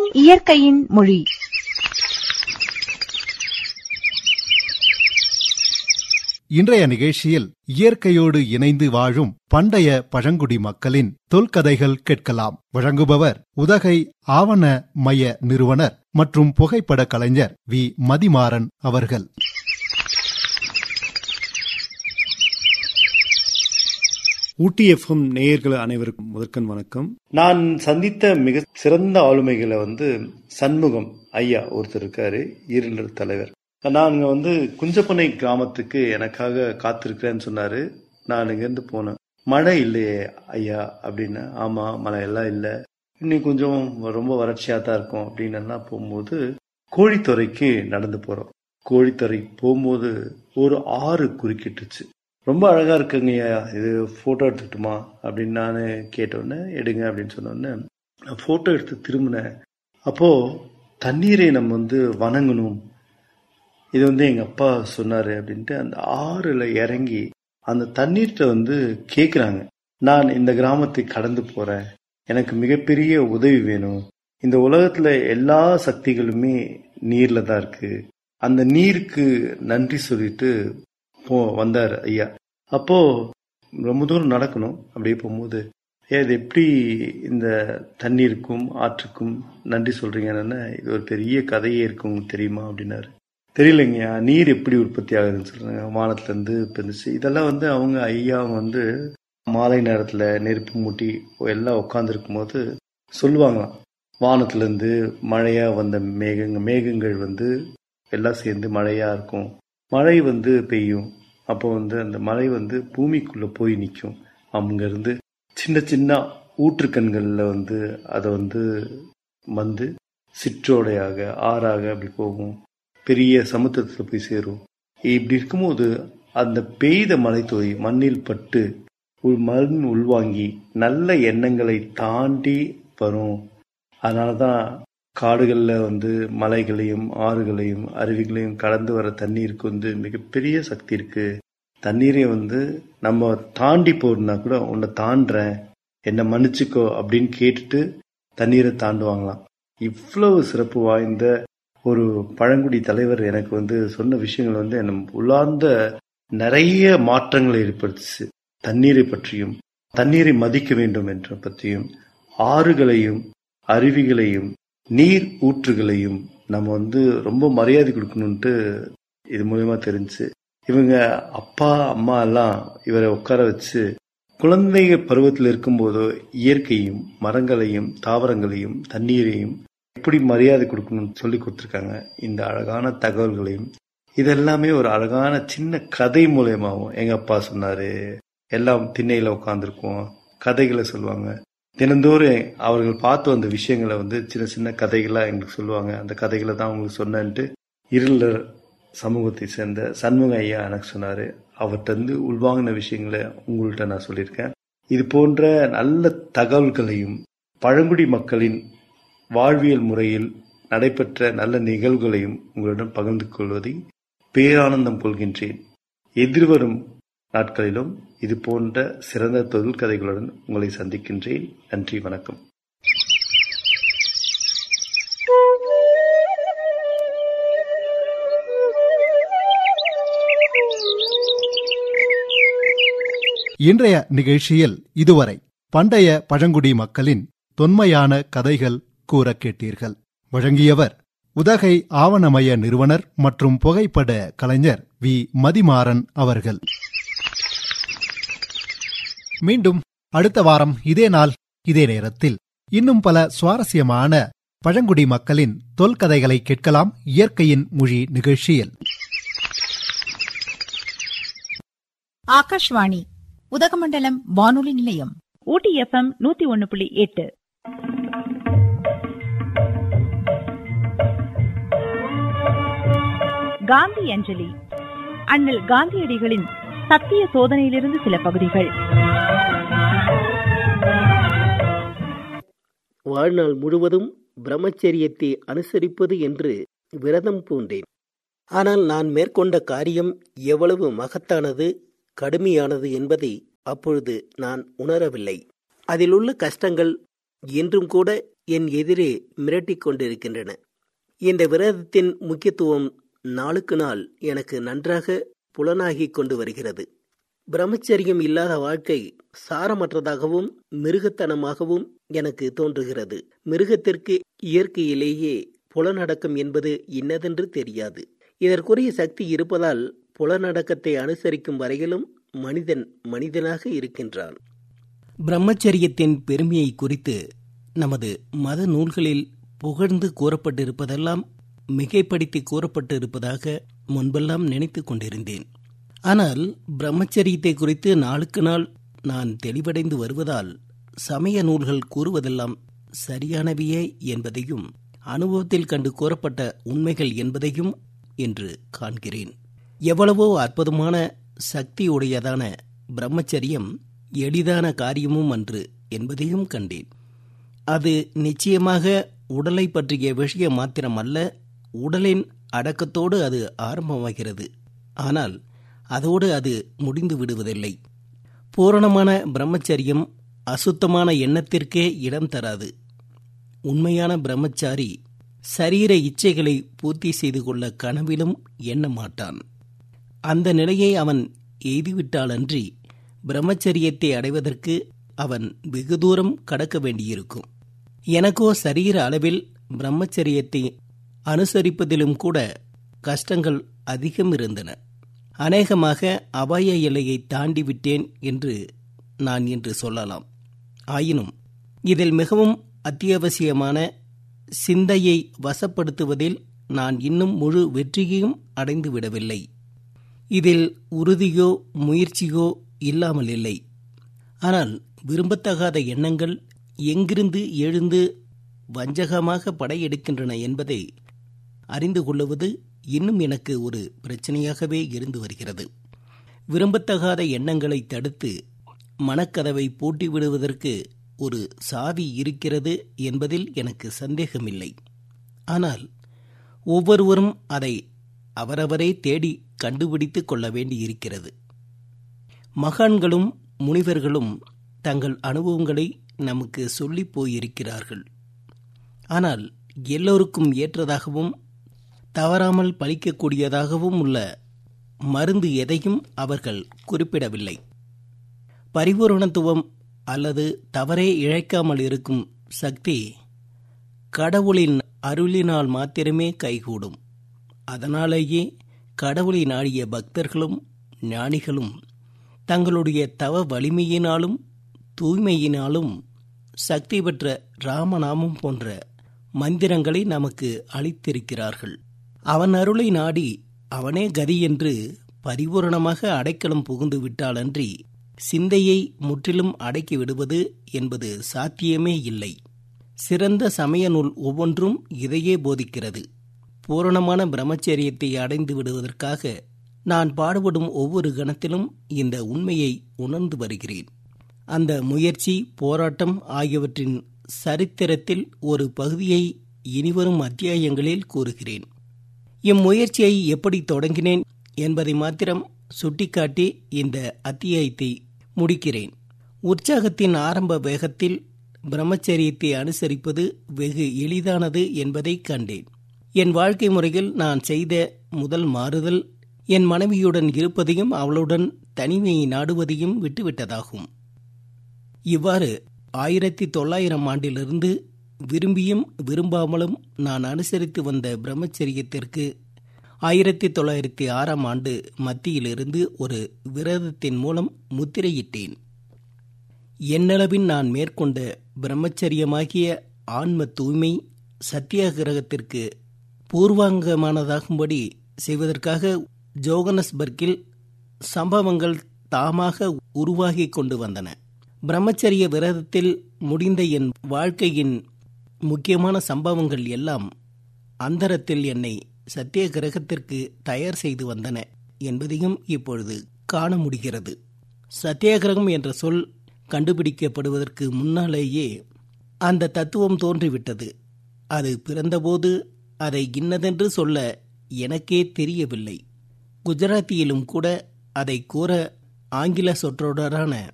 இயற்கையின் மொழி இன்றைய நிகழ்ச்சியில் இயற்கையோடு இணைந்து வாழும் பண்டைய பழங்குடி மக்களின் தொல்கதைகள் கேட்கலாம் வழங்குபவர் உதகை ஆவண மைய நிறுவனர் மற்றும் புகைப்பட கலைஞர் வி மதிமாறன் அவர்கள் ஊட்டி எஃப்எம் நேயர்கள் அனைவருக்கும் முதற்கண் வணக்கம் நான் சந்தித்த மிக சிறந்த ஆளுமைகளை வந்து சண்முகம் ஐயா ஒருத்தர் இருக்காரு ஈரலர் தலைவர் நான் இங்க வந்து குஞ்சப்பனை கிராமத்துக்கு எனக்காக காத்திருக்கிறேன்னு சொன்னாரு நான் இங்கேருந்து போனேன் மழை இல்லையே ஐயா அப்படின்னு ஆமா மழை எல்லாம் இல்லை இன்னும் கொஞ்சம் ரொம்ப வறட்சியா தான் இருக்கும் அப்படின்னு எல்லாம் போகும்போது கோழித்துறைக்கு நடந்து போறோம் கோழித்துறை போகும்போது ஒரு ஆறு குறுக்கிட்டுச்சு ரொம்ப அழகா இருக்குங்கய்யா இது போட்டோ எடுத்துட்டுமா அப்படின்னு நான் கேட்டோன்னே எடுங்க அப்படின்னு சொன்னோன்னே நான் போட்டோ எடுத்து திரும்பினேன் அப்போ தண்ணீரை நம்ம வந்து வணங்கணும் இது வந்து எங்க அப்பா சொன்னாரு அப்படின்ட்டு அந்த ஆறுல இறங்கி அந்த தண்ணீர்கிட்ட வந்து கேக்குறாங்க நான் இந்த கிராமத்துக்கு கடந்து போறேன் எனக்கு மிகப்பெரிய உதவி வேணும் இந்த உலகத்துல எல்லா சக்திகளுமே நீர்ல தான் இருக்கு அந்த நீருக்கு நன்றி சொல்லிட்டு போ வந்தார் ஐயா அப்போ ரொம்ப தூரம் நடக்கணும் அப்படியே போகும்போது ஏ இது எப்படி இந்த தண்ணீருக்கும் ஆற்றுக்கும் நன்றி சொல்றீங்கன்னு இது ஒரு பெரிய கதையே இருக்கு உங்களுக்கு தெரியுமா அப்படின்னாரு தெரியலைங்கய்யா நீர் எப்படி உற்பத்தி ஆகுதுன்னு சொல்றாங்க வானத்துல இருந்து பிரிந்துச்சு இதெல்லாம் வந்து அவங்க ஐயா வந்து மாலை நேரத்துல நெருப்பு மூட்டி எல்லாம் உட்காந்துருக்கும் போது சொல்லுவாங்களாம் வானத்துல இருந்து மழையா வந்த மேகங்க மேகங்கள் வந்து எல்லாம் சேர்ந்து மழையா இருக்கும் மழை வந்து பெய்யும் அப்போ வந்து அந்த மழை வந்து பூமிக்குள்ள போய் நிற்கும் அங்க இருந்து சின்ன சின்ன ஊற்றுக்கண்கள்ல வந்து அதை வந்து வந்து சிற்றோடையாக ஆறாக அப்படி போகும் பெரிய சமுத்திரத்துல போய் சேரும் இப்படி இருக்கும்போது அந்த பெய்த மழை தொகை மண்ணில் பட்டு உள் மண் உள்வாங்கி நல்ல எண்ணங்களை தாண்டி வரும் அதனாலதான் காடுகள்ல வந்து மலைகளையும் ஆறுகளையும் அருவிகளையும் கடந்து வர தண்ணீருக்கு வந்து மிகப்பெரிய சக்தி இருக்கு தண்ணீரை வந்து நம்ம தாண்டி போறதுனா கூட உன்னை தாண்டுறேன் என்னை மன்னிச்சுக்கோ அப்படின்னு கேட்டுட்டு தண்ணீரை தாண்டுவாங்களாம் இவ்வளவு சிறப்பு வாய்ந்த ஒரு பழங்குடி தலைவர் எனக்கு வந்து சொன்ன விஷயங்கள் வந்து என்ன உள்ளார்ந்த நிறைய மாற்றங்களை ஏற்படுத்துச்சு தண்ணீரை பற்றியும் தண்ணீரை மதிக்க வேண்டும் என்ற பற்றியும் ஆறுகளையும் அருவிகளையும் நீர் ஊற்றுகளையும் நம்ம வந்து ரொம்ப மரியாதை கொடுக்கணும்ட்டு இது மூலயமா தெரிஞ்சு இவங்க அப்பா அம்மா எல்லாம் இவரை உட்கார வச்சு குழந்தைங்க பருவத்தில் இருக்கும்போதோ இயற்கையும் மரங்களையும் தாவரங்களையும் தண்ணீரையும் எப்படி மரியாதை கொடுக்கணும்னு சொல்லி கொடுத்துருக்காங்க இந்த அழகான தகவல்களையும் இதெல்லாமே ஒரு அழகான சின்ன கதை மூலயமாவும் எங்க அப்பா சொன்னாரு எல்லாம் திண்ணையில உட்காந்துருக்குவோம் கதைகளை சொல்லுவாங்க தினந்தோறும் அவர்கள் பார்த்து வந்த விஷயங்களை வந்து சின்ன சின்ன கதைகளா எங்களுக்கு சொல்லுவாங்க அந்த கதைகளை தான் உங்களுக்கு சொன்னேன்ட்டு இருளர் சமூகத்தை சேர்ந்த சண்முக ஐயா எனக்கு சொன்னாரு அவர்கிட்ட இருந்து உள்வாங்கின விஷயங்களை உங்கள்கிட்ட நான் சொல்லியிருக்கேன் இது போன்ற நல்ல தகவல்களையும் பழங்குடி மக்களின் வாழ்வியல் முறையில் நடைபெற்ற நல்ல நிகழ்வுகளையும் உங்களிடம் பகிர்ந்து கொள்வதை பேரானந்தம் கொள்கின்றேன் எதிர்வரும் நாட்களிலும் இது போன்ற சிறந்த தொழில் கதைகளுடன் உங்களை சந்திக்கின்றேன் நன்றி வணக்கம் இன்றைய நிகழ்ச்சியில் இதுவரை பண்டைய பழங்குடி மக்களின் தொன்மையான கதைகள் கூற கேட்டீர்கள் வழங்கியவர் உதகை ஆவணமய நிறுவனர் மற்றும் புகைப்பட கலைஞர் வி மதிமாறன் அவர்கள் மீண்டும் அடுத்த வாரம் இதே நாள் இதே நேரத்தில் இன்னும் பல சுவாரஸ்யமான பழங்குடி மக்களின் தொல்கதைகளை கேட்கலாம் இயற்கையின் மொழி நிகழ்ச்சியில் ஆகாஷ்வாணி உதகமண்டலம் வானொலி நிலையம் ஊட்டி எஃப்எம் நூத்தி ஒன்னு புள்ளி எட்டு காந்தி அஞ்சலி அண்ணல் காந்தியடிகளின் சத்திய சோதனையிலிருந்து சில பகுதிகள் வாழ்நாள் முழுவதும் பிரம்மச்சரியத்தை அனுசரிப்பது என்று விரதம் பூண்டேன் ஆனால் நான் மேற்கொண்ட காரியம் எவ்வளவு மகத்தானது கடுமையானது என்பதை அப்பொழுது நான் உணரவில்லை அதிலுள்ள கஷ்டங்கள் இன்றும் கூட என் எதிரே மிரட்டிக் கொண்டிருக்கின்றன இந்த விரதத்தின் முக்கியத்துவம் நாளுக்கு நாள் எனக்கு நன்றாக புலனாகிக் கொண்டு வருகிறது பிரம்மச்சரியம் இல்லாத வாழ்க்கை சாரமற்றதாகவும் மிருகத்தனமாகவும் எனக்கு தோன்றுகிறது மிருகத்திற்கு இயற்கையிலேயே புலனடக்கம் என்பது இன்னதென்று தெரியாது இதற்குரிய சக்தி இருப்பதால் புலனடக்கத்தை அனுசரிக்கும் வரையிலும் மனிதன் மனிதனாக இருக்கின்றான் பிரம்மச்சரியத்தின் பெருமையை குறித்து நமது மத நூல்களில் புகழ்ந்து கூறப்பட்டிருப்பதெல்லாம் மிகைப்படுத்தி கூறப்பட்டிருப்பதாக முன்பெல்லாம் நினைத்துக் கொண்டிருந்தேன் ஆனால் பிரம்மச்சரியத்தை குறித்து நாளுக்கு நாள் நான் தெளிவடைந்து வருவதால் சமய நூல்கள் கூறுவதெல்லாம் சரியானவையே என்பதையும் அனுபவத்தில் கண்டு கூறப்பட்ட உண்மைகள் என்பதையும் என்று காண்கிறேன் எவ்வளவோ அற்புதமான சக்தியுடையதான பிரம்மச்சரியம் எளிதான காரியமும் அன்று என்பதையும் கண்டேன் அது நிச்சயமாக உடலை பற்றிய விஷயம் மாத்திரம் அல்ல உடலின் அடக்கத்தோடு அது ஆரம்பமாகிறது ஆனால் அதோடு அது முடிந்து விடுவதில்லை பூரணமான பிரம்மச்சரியம் அசுத்தமான எண்ணத்திற்கே இடம் தராது உண்மையான பிரம்மச்சாரி சரீர இச்சைகளை பூர்த்தி செய்து கொள்ள கனவிலும் எண்ண மாட்டான் அந்த நிலையை அவன் எய்துவிட்டாலன்றி பிரம்மச்சரியத்தை அடைவதற்கு அவன் வெகு தூரம் கடக்க வேண்டியிருக்கும் எனக்கோ சரீர அளவில் பிரம்மச்சரியத்தை அனுசரிப்பதிலும் கூட கஷ்டங்கள் அதிகம் இருந்தன அநேகமாக அபாய எல்லையை தாண்டி விட்டேன் என்று நான் இன்று சொல்லலாம் ஆயினும் இதில் மிகவும் அத்தியாவசியமான சிந்தையை வசப்படுத்துவதில் நான் இன்னும் முழு வெற்றியையும் அடைந்து விடவில்லை இதில் உறுதியோ முயற்சியோ இல்லாமல் இல்லை ஆனால் விரும்பத்தகாத எண்ணங்கள் எங்கிருந்து எழுந்து வஞ்சகமாக படையெடுக்கின்றன என்பதை அறிந்து கொள்ளுவது இன்னும் எனக்கு ஒரு பிரச்சனையாகவே இருந்து வருகிறது விரும்பத்தகாத எண்ணங்களை தடுத்து மனக்கதவை பூட்டி விடுவதற்கு ஒரு சாவி இருக்கிறது என்பதில் எனக்கு சந்தேகமில்லை ஆனால் ஒவ்வொருவரும் அதை அவரவரே தேடி கண்டுபிடித்துக் கொள்ள வேண்டியிருக்கிறது மகான்களும் முனிவர்களும் தங்கள் அனுபவங்களை நமக்கு சொல்லி போயிருக்கிறார்கள் ஆனால் எல்லோருக்கும் ஏற்றதாகவும் தவறாமல் பலிக்கக்கூடியதாகவும் உள்ள மருந்து எதையும் அவர்கள் குறிப்பிடவில்லை பரிபூரணத்துவம் அல்லது தவறே இழைக்காமல் இருக்கும் சக்தி கடவுளின் அருளினால் மாத்திரமே கைகூடும் அதனாலேயே கடவுளை நாடிய பக்தர்களும் ஞானிகளும் தங்களுடைய தவ வலிமையினாலும் தூய்மையினாலும் சக்தி பெற்ற ராமநாமம் போன்ற மந்திரங்களை நமக்கு அளித்திருக்கிறார்கள் அவன் அருளை நாடி அவனே கதி என்று பரிபூரணமாக அடைக்கலம் புகுந்து விட்டாலன்றி சிந்தையை முற்றிலும் அடக்கி விடுவது என்பது சாத்தியமே இல்லை சிறந்த சமய நூல் ஒவ்வொன்றும் இதையே போதிக்கிறது பூரணமான பிரம்மச்சரியத்தை அடைந்து விடுவதற்காக நான் பாடுபடும் ஒவ்வொரு கணத்திலும் இந்த உண்மையை உணர்ந்து வருகிறேன் அந்த முயற்சி போராட்டம் ஆகியவற்றின் சரித்திரத்தில் ஒரு பகுதியை இனிவரும் அத்தியாயங்களில் கூறுகிறேன் இம்முயற்சியை எப்படி தொடங்கினேன் என்பதை மாத்திரம் சுட்டிக்காட்டி இந்த அத்தியாயத்தை முடிக்கிறேன் உற்சாகத்தின் ஆரம்ப வேகத்தில் பிரம்மச்சரியத்தை அனுசரிப்பது வெகு எளிதானது என்பதை கண்டேன் என் வாழ்க்கை முறையில் நான் செய்த முதல் மாறுதல் என் மனைவியுடன் இருப்பதையும் அவளுடன் தனிமையை நாடுவதையும் விட்டுவிட்டதாகும் இவ்வாறு ஆயிரத்தி தொள்ளாயிரம் ஆண்டிலிருந்து விரும்பியும் விரும்பாமலும் நான் அனுசரித்து வந்த பிரம்மச்சரியத்திற்கு ஆயிரத்தி தொள்ளாயிரத்தி ஆறாம் ஆண்டு மத்தியிலிருந்து ஒரு விரதத்தின் மூலம் முத்திரையிட்டேன் என்னளவின் நான் மேற்கொண்ட பிரம்மச்சரியமாகிய ஆன்ம தூய்மை சத்தியாகிரகத்திற்கு பூர்வாங்கமானதாகும்படி செய்வதற்காக ஜோகனஸ்பர்க்கில் சம்பவங்கள் தாமாக உருவாகி கொண்டு வந்தன பிரம்மச்சரிய விரதத்தில் முடிந்த என் வாழ்க்கையின் முக்கியமான சம்பவங்கள் எல்லாம் அந்தரத்தில் என்னை சத்தியகிரகத்திற்கு தயார் செய்து வந்தன என்பதையும் இப்பொழுது காண முடிகிறது சத்தியாகிரகம் என்ற சொல் கண்டுபிடிக்கப்படுவதற்கு முன்னாலேயே அந்த தத்துவம் தோன்றிவிட்டது அது பிறந்தபோது அதை இன்னதென்று சொல்ல எனக்கே தெரியவில்லை குஜராத்தியிலும் கூட அதை கூற ஆங்கில சொற்றொடரான